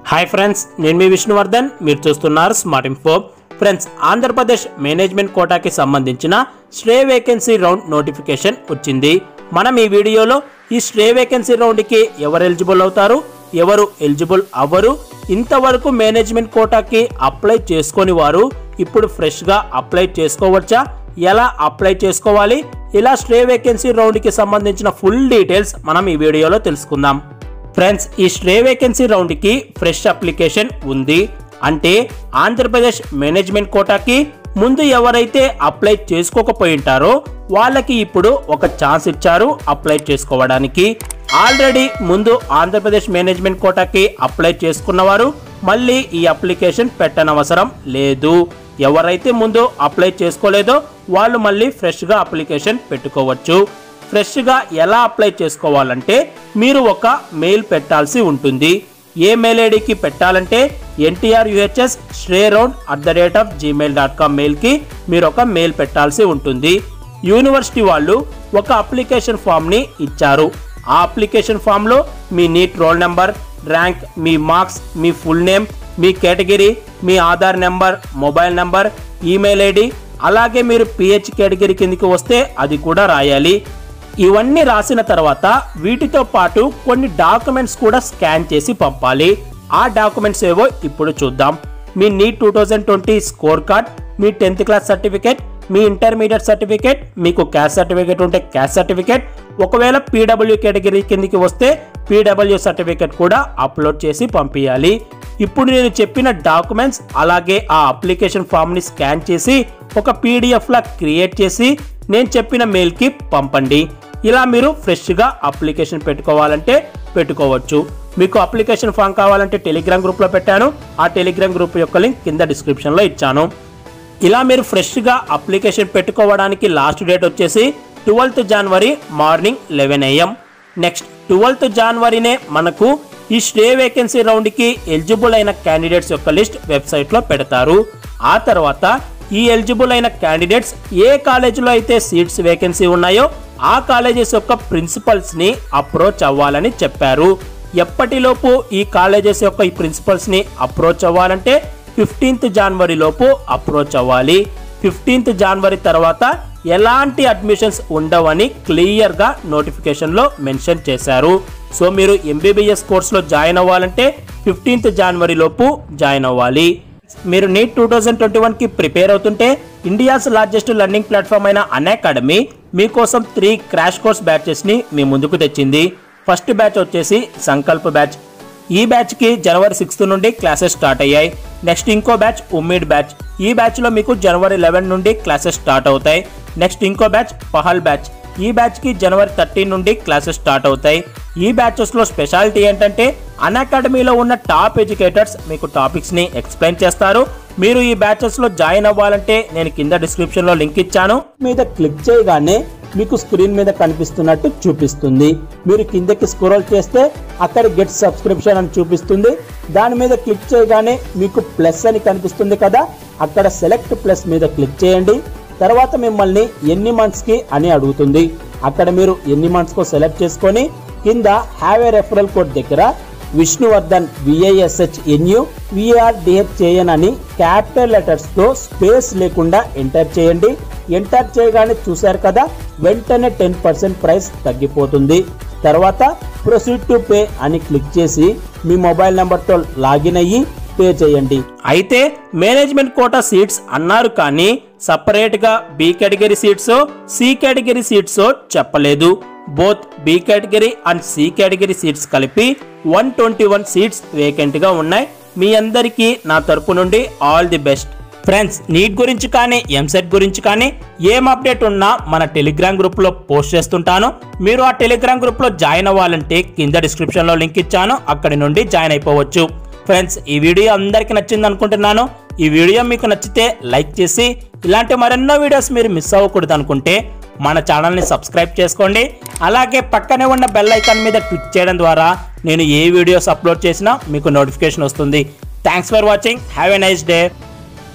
hi friends నేను మీ విష్ణువర్ధన్ మీరు చూస్తున్నారు smart info friends Andhra Pradesh management కోటాకి సంబంధించిన స్ట్రే వేకెన్సీ రౌండ్ నోటిఫికేషన్ వచ్చింది మనం ఈ వీడియోలో ఈ స్ట్రే వేకెన్సీ రౌండ్కి ఎవరు ఎలిజిబుల్ అవుతారు ఎవరు ఎలిజిబుల్ అవ్వరు ఇంతవరకు మేనేజ్మెంట్ కోటాకి అప్లై చేసుకొని వారు ఇప్పుడు ఫ్రెష్గా అప్లై చేసుకోవచ్చా ఎలా అప్లై చేసుకోవాలి ఇలా స్ట్రే వేకెన్సీ రౌండ్కి సంబంధించిన ఫుల్ డీటెయిల్స్ మనం ఈ వీడియోలో తెలుసుకుందాం ఫ్రెండ్స్ ఈ స్ట్రే వేకెన్సీ రౌండ్కి ఫ్రెష్ అప్లికేషన్ ఉంది అంటే ఆంధ్రప్రదేశ్ మేనేజ్మెంట్ కోటాకి ముందు ఎవరైతే అప్లై చేసుకోకపోయి ఉంటారో వాళ్ళకి ఇప్పుడు ఒక ఛాన్స్ ఇచ్చారు అప్లై చేసుకోవడానికి ఆల్రెడీ ముందు ఆంధ్రప్రదేశ్ మేనేజ్మెంట్ కోటాకి అప్లై చేసుకున్నవారు మళ్ళీ ఈ అప్లికేషన్ పెట్టనవసరం లేదు ఎవరైతే ముందు అప్లై చేసుకోలేదో వాళ్ళు మళ్ళీ ఫ్రెష్గా అప్లికేషన్ పెట్టుకోవచ్చు ఫ్రెష్గా ఎలా అప్లై చేసుకోవాలంటే మీరు ఒక మెయిల్ పెట్టాల్సి ఉంటుంది ఏ మెయిల్ ఐడికి పెట్టాలంటే NTR UHS stray round at the rate of Gmail dot com మెయిల్కి మీరు ఒక మెయిల్ పెట్టాల్సి ఉంటుంది యూనివర్సిటీ వాళ్ళు ఒక అప్లికేషన్ ఫామ్ని ఇచ్చారు ఆ అప్లికేషన్ ఫామ్లో మీ నీట్ రోల్ నెంబర్ ర్యాంక్ మీ మార్క్స్ మీ ఫుల్ నేమ్ మీ కేటగిరీ మీ Aadhaar number mobile number email ID అలాగే మీరు పిహెచ్ కేటగిరీ కిందకి వస్తే అది కూడా రాయాలి ఇవన్నీ రాసిన తర్వాత వీటితో పాటు కొన్ని డాక్యుమెంట్స్ కూడా స్కాన్ చేసి పంపాలి ఆ డాక్యుమెంట్స్ ఏవో ఇప్పుడు చూద్దాం మీ NEET two thousand twenty score card మీ టెన్త్ క్లాస్ సర్టిఫికేట్ మీ ఇంటర్మీడియట్ సర్టిఫికేట్ మీకు క్యాస్ట్ సర్టిఫికేట్ ఉంటే క్యాస్ట్ సర్టిఫికేట్ ఒకవేళ పీడబ్ల్యూ కేటగిరీ కిందకి వస్తే పీడబ్ల్యూ సర్టిఫికేట్ కూడా అప్లోడ్ చేసి పంపించాలి ఇప్పుడు నేను చెప్పిన డాక్యుమెంట్స్ అలాగే ఆ అప్లికేషన్ ఫామ్ని స్కాన్ చేసి ఒక పీడిఎఫ్లా క్రియేట్ చేసి నేను చెప్పిన మెయిల్కి పంపండి ఇలా మీరు ఫ్రెష్గా అప్లికేషన్ పెట్టుకోవాలంటే పెట్టుకోవచ్చు మీకు అప్లికేషన్ ఫామ్ కావాలంటే టెలిగ్రామ్ గ్రూప్లో పెట్టాను ఆ టెలిగ్రామ్ గ్రూప్ యొక్క లింక్ కింద డిస్క్రిప్షన్లో ఇచ్చాను ఇలా మీరు ఫ్రెష్గా అప్లికేషన్ పెట్టుకోవడానికి లాస్ట్ డేట్ వచ్చేసి ట్వెల్త్ జనవరి morning eleven AM next twelfth జనవరినే మనకు ఈ స్టే వేకెన్సీ రౌండ్కి ఎలిజిబుల్ అయిన క్యాండిడేట్స్ యొక్క లిస్ట్ వెబ్సైట్లో పెడతారు ఆ తర్వాత ఈ ఎలిజిబుల్ అయిన క్యాండిడేట్స్ ఏ కాలేజీలో అయితే సీట్స్ వేకెన్సీ ఉన్నాయో ఆ కాలేజెస్ యొక్క ప్రిన్సిపల్స్ని అప్రోచ్ అవ్వాలని చెప్పారు ఎప్పటిలోపు ఈ కాలేజెస్ యొక్క ఈ ప్రిన్సిపల్స్ని అప్రోచ్ అవ్వాలంటే ఫిఫ్టీన్త్ జనవరి లోపు అప్రోచ్ అవ్వాలి ఫిఫ్టీన్త్ జనవరి తర్వాత ఎలాంటి అడ్మిషన్స్ ఉండవని క్లియర్గా నోటిఫికేషన్లో మెన్షన్ చేశారు సో మీరు ఎంబీబీఎస్ కోర్సులో జాయిన్ అవ్వాలంటే ఫిఫ్టీన్త్ జనవరి లోపు జాయిన్ అవ్వాలి మీరు నీట్ టూ థౌజండ్ ట్వంటీ వన్కి ప్రిపేర్ అవుతుంటే ఇండియాస్ లార్జెస్ట్ లెర్నింగ్ ప్లాట్ఫామ్ అయిన అన్ అకాడమీ మీకోసం త్రీ క్రాష్ కోర్స్ బ్యాచెస్ని మీ ముందుకు తెచ్చింది ఫస్ట్ బ్యాచ్ వచ్చేసి సంకల్ప్ బ్యాచ్ ఈ బ్యాచ్కి జనవరి సిక్స్త్ నుండి క్లాసెస్ స్టార్ట్ అయ్యాయి నెక్స్ట్ ఇంకో బ్యాచ్ ఉమ్మీడ్ బ్యాచ్ ఈ బ్యాచ్లో మీకు జనవరి లెవెన్ నుండి క్లాసెస్ స్టార్ట్ అవుతాయి నెక్స్ట్ ఇంకో బ్యాచ్ పహల్ బ్యాచ్ ఈ బ్యాచ్కి జనవరి థర్టీన్ నుండి క్లాసెస్ స్టార్ట్ అవుతాయి ఈ బ్యాచెస్లో స్పెషాలిటీ ఏంటంటే అన్ అకాడమీలో ఉన్న టాప్ ఎడ్యుకేటర్స్ మీకు టాపిక్స్ని ఎక్స్ప్లెయిన్ చేస్తారు మీరు ఈ బ్యాచెస్లో జాయిన్ అవ్వాలంటే నేను కింద డిస్క్రిప్షన్లో లింక్ ఇచ్చాను మీద క్లిక్ చేయగానే మీకు స్క్రీన్ మీద కనిపిస్తున్నట్టు చూపిస్తుంది మీరు కిందకి స్క్రోల్ చేస్తే అక్కడ గెట్ సబ్స్క్రిప్షన్ అని చూపిస్తుంది దాని మీద క్లిక్ చేయగానే మీకు ప్లస్ అని కనిపిస్తుంది కదా అక్కడ సెలెక్ట్ ప్లస్ మీద క్లిక్ చేయండి తర్వాత మిమ్మల్ని ఎన్ని మంత్స్కి అని అడుగుతుంది అక్కడ మీరు ఎన్ని మంత్స్కో సెలెక్ట్ చేసుకొని కింద హ్యావ్ ఏ రెఫరల్ కోడ్ దగ్గర విష్ణువర్ధన్ విఐఎస్హెచ్ ఎన్యు విఆర్డిహెచ్ఏఎన్ అని క్యాపిటల్ లెటర్స్ తో స్పేస్ లేకుండా ఎంటర్ చేయండి ఎంటర్ చేయగానే చూశారు కదా వెంటనే టెన్ పర్సెంట్ ప్రైస్ తగ్గిపోతుంది తర్వాత ప్రొసీడ్ టు పే అని క్లిక్ చేసి మీ మొబైల్ నెంబర్తో లాగిన్ అయ్యి పే చేయండి అయితే మేనేజ్మెంట్ కోటా సీట్స్ అన్నారు కానీ సపరేట్ గా B category seats C category seats చెప్పలేదు both B category and C category seats కలిపి one twenty one seats vacant గా ఉన్నాయి మీ అందరికీ నా తరపు నుండి all the best friends NEET గురించి కానీ ఎంసెట్ గురించి కానీ ఏం అప్డేట్ ఉన్నా మన టెలిగ్రామ్ గ్రూప్లో పోస్ట్ చేస్తుంటాను మీరు ఆ టెలిగ్రామ్ గ్రూప్లో జాయిన్ అవ్వాలంటే కింద డిస్క్రిప్షన్లో లింక్ ఇచ్చాను అక్కడి నుండి జాయిన్ అయిపోవచ్చు ఫ్రెండ్స్ ఈ వీడియో అందరికీ నచ్చింది అనుకుంటున్నాను ఈ వీడియో మీకు నచ్చితే లైక్ చేసి ఇలాంటి మరెన్నో వీడియోస్ మీరు మిస్ అవ్వకూడదు అనుకుంటే మన ఛానల్ని సబ్స్క్రైబ్ చేసుకోండి అలాగే పక్కనే ఉన్న బెల్ ఐకాన్ మీద క్లిక్ చేయడం ద్వారా నేను ఏ వీడియోస్ అప్లోడ్ చేసినా మీకు నోటిఫికేషన్ వస్తుంది thanks for watching have a nice day